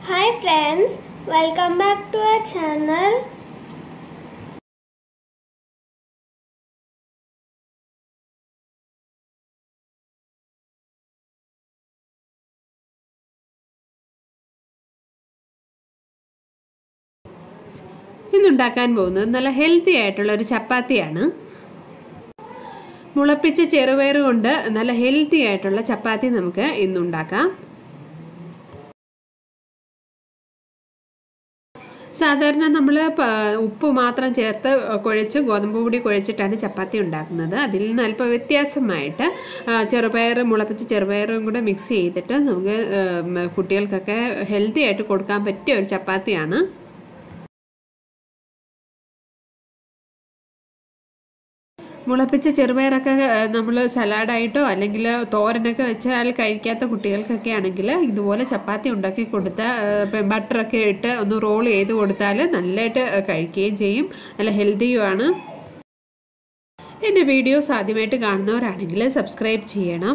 Hi friends, welcome back to our channel. ഇന്നുണ്ടാക്കാൻ പോകുന്നത് നല്ല healthy ആയിട്ടുള്ള ഒരു ചപ്പാത്തിയാണ് മുളപ്പിച്ച ചെറുപയർ കൊണ്ട് നല്ല ഹെൽത്തി ആയിട്ടുള്ള ചപ്പാത്തി നമുക്ക് ഇന്നുണ്ടാക്കാം സാധാരണ നമ്മൾ ഉപ്പ് മാത്രം ചേർത്ത് കുഴച്ച് ഗോതമ്പ് പൊടി കുഴച്ചിട്ടാണ് ചപ്പാത്തി ഉണ്ടാക്കുന്നത് അതിൽ നിന്ന് അല്പം വ്യത്യാസമായിട്ട് ചെറുപയർ മുളപ്പിച്ച ചെറുപയറും കൂടെ മിക്സ് ചെയ്തിട്ട് നമുക്ക് കുട്ടികൾക്കൊക്കെ ഹെൽത്തി ആയിട്ട് കൊടുക്കാൻ പറ്റിയ ഒരു ചപ്പാത്തിയാണ് മുളപ്പിച്ച ചെറുപയറൊക്കെ നമ്മൾ സലാഡായിട്ടോ അല്ലെങ്കിൽ തോരനൊക്കെ വെച്ചാൽ കഴിക്കാത്ത കുട്ടികൾക്കൊക്കെ ആണെങ്കിൽ ഇതുപോലെ ചപ്പാത്തി ഉണ്ടാക്കി കൊടുത്താൽ ബട്ടറൊക്കെ ഇട്ട് ഒന്ന് റോൾ ചെയ്ത് കൊടുത്താൽ നല്ലതായിട്ട് കഴിക്കുകയും ചെയ്യും നല്ല ഹെൽത്തിയുമാണ് എൻ്റെ വീഡിയോസ് ആദ്യമായിട്ട് കാണുന്നവരാണെങ്കിൽ സബ്സ്ക്രൈബ് ചെയ്യണം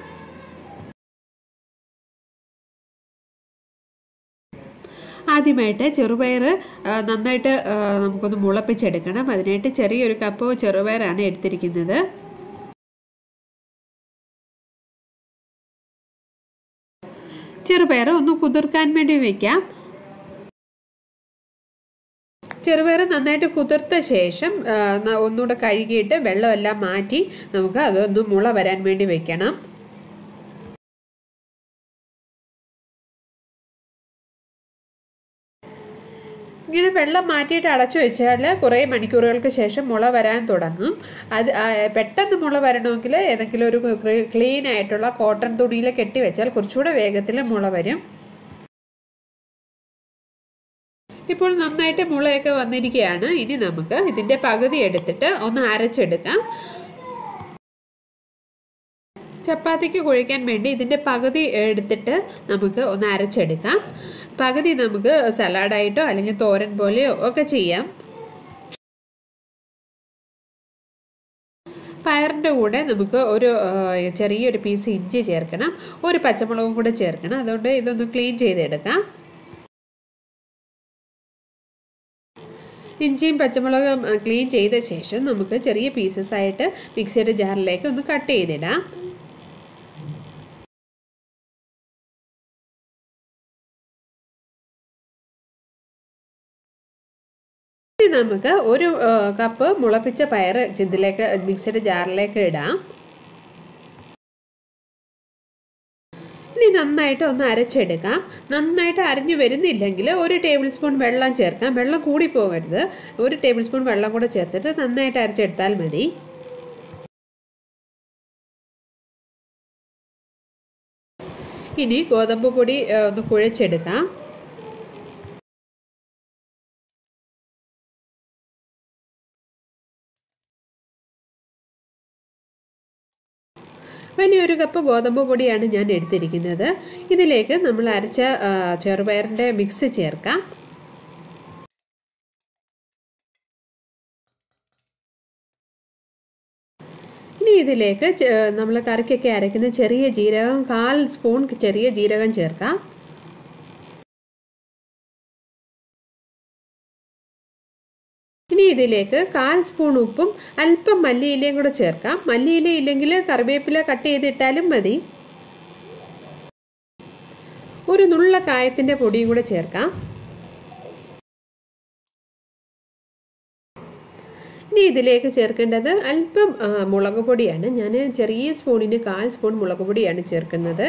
ആദ്യമായിട്ട് ചെറുപയർ നന്നായിട്ട് നമുക്കൊന്ന് മുളപ്പിച്ചെടുക്കണം അതിനായിട്ട് ചെറിയൊരു കപ്പ് ചെറുപയറാണ് എടുത്തിരിക്കുന്നത് ചെറുപയർ ഒന്ന് കുതിർക്കാൻ വേണ്ടി വയ്ക്കാം ചെറുപയർ നന്നായിട്ട് കുതിർത്ത ശേഷം ഒന്നുകൂടെ കഴുകിയിട്ട് വെള്ളമെല്ലാം മാറ്റി നമുക്ക് അതൊന്ന് മുള വരാൻ വേണ്ടി വെക്കണം ഇങ്ങനെ വെള്ളം മാറ്റിയിട്ട് അടച്ചു വെച്ചാൽ കുറേ മണിക്കൂറുകൾക്ക് ശേഷം മുള വരാൻ തുടങ്ങും അത് പെട്ടെന്ന് മുള വരണമെങ്കിൽ ഏതെങ്കിലും ഒരു ക്ലീൻ ആയിട്ടുള്ള കോട്ടൺ തുണിയിൽ കെട്ടി വെച്ചാൽ കുറച്ചുകൂടെ വേഗത്തിൽ മുള വരും ഇപ്പോൾ നന്നായിട്ട് മുളയൊക്കെ വന്നിരിക്കുകയാണ് ഇനി നമുക്ക് ഇതിൻ്റെ പകുതി എടുത്തിട്ട് ഒന്ന് അരച്ചെടുക്കാം ചപ്പാത്തിക്ക് കുഴിക്കാൻ വേണ്ടി ഇതിൻ്റെ പകുതി എടുത്തിട്ട് നമുക്ക് ഒന്ന് അരച്ചെടുക്കാം പകുതി നമുക്ക് സലാഡായിട്ടോ അല്ലെങ്കിൽ തോരൻ പോലെയോ ഒക്കെ ചെയ്യാം പയറിൻ്റെ കൂടെ നമുക്ക് ഒരു ചെറിയൊരു പീസ് ഇഞ്ചി ചേർക്കണം ഒരു പച്ചമുളകും കൂടെ ചേർക്കണം അതുകൊണ്ട് ഇതൊന്ന് ക്ലീൻ ചെയ്തെടുക്കാം ഇഞ്ചിയും പച്ചമുളകും ക്ലീൻ ചെയ്ത ശേഷം നമുക്ക് ചെറിയ പീസസ് ആയിട്ട് മിക്സിയുടെ ജാറിലേക്ക് ഒന്ന് കട്ട് ചെയ്തിടാം നമുക്ക് ഒരു കപ്പ് മുളപ്പിച്ച പയർ ഇതിലേക്ക് മിക്സഡ് ജാറിലേക്ക് ഇടാം ഇനി നന്നായിട്ട് ഒന്ന് അരച്ചെടുക്കാം നന്നായിട്ട് അരിഞ്ഞു വരുന്നില്ലെങ്കിൽ ഒരു ടേബിൾ സ്പൂൺ വെള്ളം ചേർക്കാം വെള്ളം കൂടി പോകരുത് ഒരു ടേബിൾ സ്പൂൺ വെള്ളം കൂടെ ചേർത്തിട്ട് നന്നായിട്ട് അരച്ചെടുത്താൽ മതി ഇനി ഗോതമ്പ് പൊടി ഒന്ന് കുഴച്ചെടുക്കാം വലിയൊരു കപ്പ് ഗോതമ്പ് പൊടിയാണ് ഞാൻ എടുത്തിരിക്കുന്നത് ഇതിലേക്ക് നമ്മൾ അരച്ച ചെറുപയറിൻ്റെ മിക്സ് ചേർക്കാം ഇനി ഇതിലേക്ക് നമ്മൾ കറിക്കൊക്കെ അരയ്ക്കുന്ന ചെറിയ ജീരകം കാൽ സ്പൂൺ ചെറിയ ജീരകം ചേർക്കാം ഇനി ഇതിലേക്ക് കാൽ സ്പൂൺ ഉപ്പും അല്പം മല്ലിയിലയും കൂടെ ചേർക്കാം മല്ലിയില ഇല്ലെങ്കിൽ കറിവേപ്പില കട്ട് ചെയ്തിട്ടാലും മതി ഒരു നുള്ള കായത്തിൻ്റെ പൊടിയും കൂടെ ചേർക്കാം ഇനി ഇതിലേക്ക് ചേർക്കേണ്ടത് അല്പം മുളക് പൊടിയാണ് ഞാൻ ചെറിയ സ്പൂണിന് കാൽ സ്പൂൺ മുളക് പൊടിയാണ് ചേർക്കുന്നത്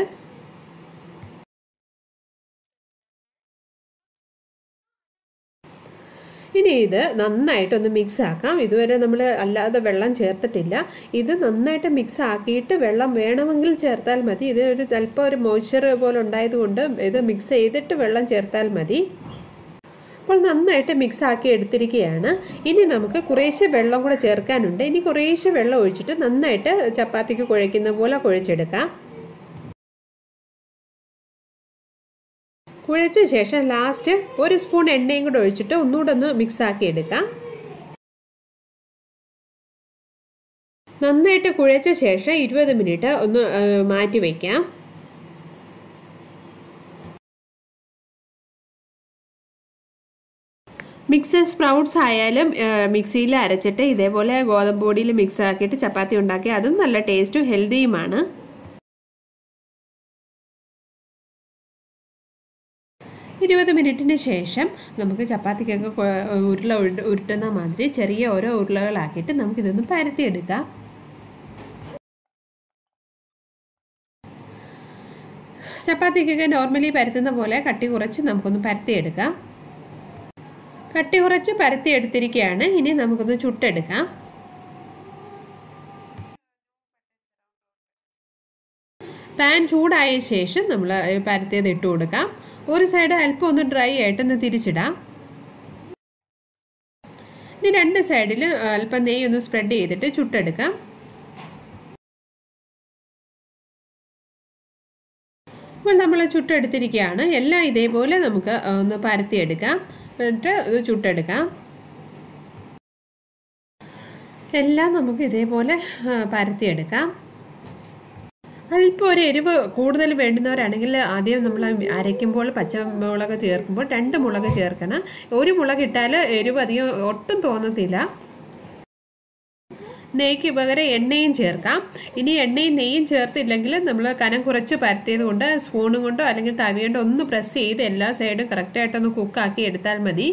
ഇനി ഇത് നന്നായിട്ടൊന്ന് മിക്സ് ആക്കാം ഇതുവരെ നമ്മൾ അല്ലാതെ വെള്ളം ചേർത്തിട്ടില്ല ഇത് നന്നായിട്ട് മിക്സ് ആക്കിയിട്ട് വെള്ളം വേണമെങ്കിൽ ചേർത്താൽ മതി ഇത് ഒരു അല്പം ഒരു മോയ്സ്ചർ പോലെ ഉണ്ടായതുകൊണ്ട് ഇത് മിക്സ് ചെയ്തിട്ട് വെള്ളം ചേർത്താൽ മതി അപ്പോൾ നന്നായിട്ട് മിക്സ് ആക്കി എടുത്തിരിക്കുകയാണ് ഇനി നമുക്ക് കുറേശ്ശെ വെള്ളം കൂടെ ചേർക്കാനുണ്ട് ഇനി കുറേശ്ശെ വെള്ളം ഒഴിച്ചിട്ട് നന്നായിട്ട് ചപ്പാത്തിക്ക് കുഴയ്ക്കുന്ന പോലെ കുഴച്ചെടുക്കാം കുഴച്ച ശേഷം ലാസ്റ്റ് ഒരു സ്പൂൺ എണ്ണയും കൂടെ ഒഴിച്ചിട്ട് ഒന്നുകൂടെ ഒന്ന് മിക്സ് ആക്കി എടുക്കാം നന്നായിട്ട് കുഴച്ച ശേഷം ഇരുപത് മിനിറ്റ് ഒന്ന് മാറ്റി വയ്ക്കാം മിക്സ് സ്പ്രൗട്ട്സ് ആയാലും മിക്സിയിൽ അരച്ചിട്ട് ഇതേപോലെ ഗോതമ്പ് പൊടിയിൽ മിക്സ് ആക്കിയിട്ട് ചപ്പാത്തി ഉണ്ടാക്കി അതും നല്ല ടേസ്റ്റും ഹെൽത്തിയുമാണ് ഇരുപത് മിനിറ്റിന് ശേഷം നമുക്ക് ചപ്പാത്തിക്കൊക്കെ കൊ- ഉരുള ഉരുട്ട് ഉരുട്ടുന്ന മാതിരി ചെറിയ ഓരോ ഉരുളകളാക്കിയിട്ട് നമുക്കിതൊന്ന് പരത്തിയെടുക്കാം ചപ്പാത്തിക്കൊക്കെ നോർമലി പരത്തുന്ന പോലെ കട്ടി കുറച്ച് നമുക്കൊന്ന് പരത്തിയെടുക്കാം കട്ടി കുറച്ച് പരത്തി എടുത്തിരിക്കുകയാണ് ഇനി നമുക്കൊന്ന് ചുട്ടെടുക്കാം പാൻ ചൂടായ ശേഷം നമ്മൾ പരത്തിയത് ഇട്ട് കൊടുക്കാം ഒരു സൈഡ് അല്പം ഒന്ന് ഡ്രൈ ആയിട്ടൊന്ന് തിരിച്ചിടാം ഇനി രണ്ട് സൈഡിൽ അല്പം നെയ്യ് ഒന്ന് സ്പ്രെഡ് ചെയ്തിട്ട് ചുട്ടെടുക്കാം അപ്പോൾ നമ്മൾ ചുട്ടെടുത്തിരിക്കുകയാണ് എല്ലാം ഇതേപോലെ നമുക്ക് ഒന്ന് പരത്തിയെടുക്കാം എന്നിട്ട് ഇത് ചുട്ടെടുക്കാം എല്ലാം നമുക്ക് ഇതേപോലെ ആ, പരത്തിയെടുക്കാം അല്പം ഒരു എരിവ് കൂടുതൽ വേണ്ടുന്നവരാണെങ്കിൽ ആദ്യം നമ്മൾ അരയ്ക്കുമ്പോൾ പച്ചമുളക് ചേർക്കുമ്പോൾ രണ്ട് മുളക് ചേർക്കണം ഒരു മുളക് ഇട്ടാൽ എരിവ് അധികം ഒട്ടും തോന്നത്തില്ല നെയ്ക്ക് പകരം എണ്ണയും ചേർക്കാം ഇനി എണ്ണയും നെയ്യും ചേർത്തില്ലെങ്കിൽ നമ്മൾ കനം കുറച്ച് പരത്തിയത് കൊണ്ട് സ്പൂണും കൊണ്ടോ അല്ലെങ്കിൽ തവി കൊണ്ടോ ഒന്ന് പ്രസ് ചെയ്ത് എല്ലാ സൈഡും കറക്റ്റായിട്ടൊന്ന് കുക്കാക്കി എടുത്താൽ മതി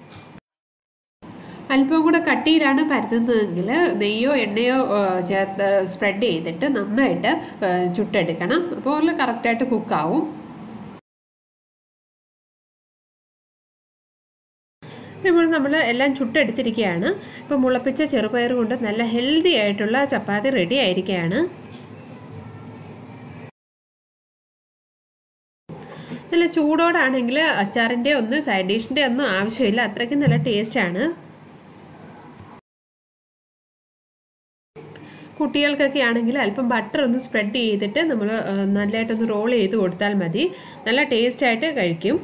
അല്പം കൂടെ കട്ടിയിലാണ് പരത്തുന്നതെങ്കിൽ നെയ്യോ എണ്ണയോ ആ, ചേർത്ത് സ്പ്രെഡ് ചെയ്തിട്ട് നന്നായിട്ട് ആ, ചുട്ടെടുക്കണം അപ്പോൾ കറക്റ്റായിട്ട് കുക്കാവും ഇപ്പോൾ നമ്മൾ എല്ലാം ചുട്ടെടുത്തിരിക്കുകയാണ് ഇപ്പോൾ മുളപ്പിച്ച ചെറുപയർ കൊണ്ട് നല്ല ഹെൽത്തി ആയിട്ടുള്ള ചപ്പാത്തി റെഡി ആയിരിക്കുകയാണ് നല്ല ചൂടോടാണെങ്കിൽ അച്ചാറിൻ്റെ ഒന്നും സൈഡ് ഡിഷിൻ്റെ ഒന്നും ആവശ്യമില്ല അത്രയ്ക്കും നല്ല ടേസ്റ്റാണ് കുട്ടികൾക്കൊക്കെ ആണെങ്കിൽ അല്പം ബട്ടർ ഒന്ന് സ്പ്രെഡ് ചെയ്തിട്ട് നമ്മൾ നല്ലതായിട്ടൊന്ന് റോൾ ചെയ്ത് കൊടുത്താൽ മതി നല്ല ടേസ്റ്റായിട്ട് കഴിക്കും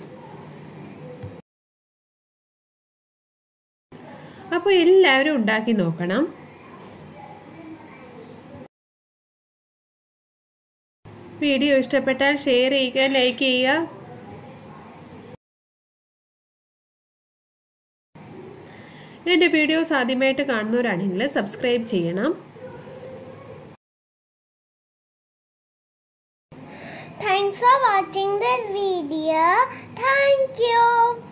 അപ്പോൾ എല്ലാവരും ഉണ്ടാക്കി നോക്കണം വീഡിയോ ഇഷ്ടപ്പെട്ടാൽ ഷെയർ ചെയ്യുക ലൈക്ക് ചെയ്യുക എൻ്റെ വീഡിയോസ് ആദ്യമായിട്ട് കാണുന്നവരാണെങ്കിൽ സബ്സ്ക്രൈബ് ചെയ്യണം Thanks for watching the video. Thank you.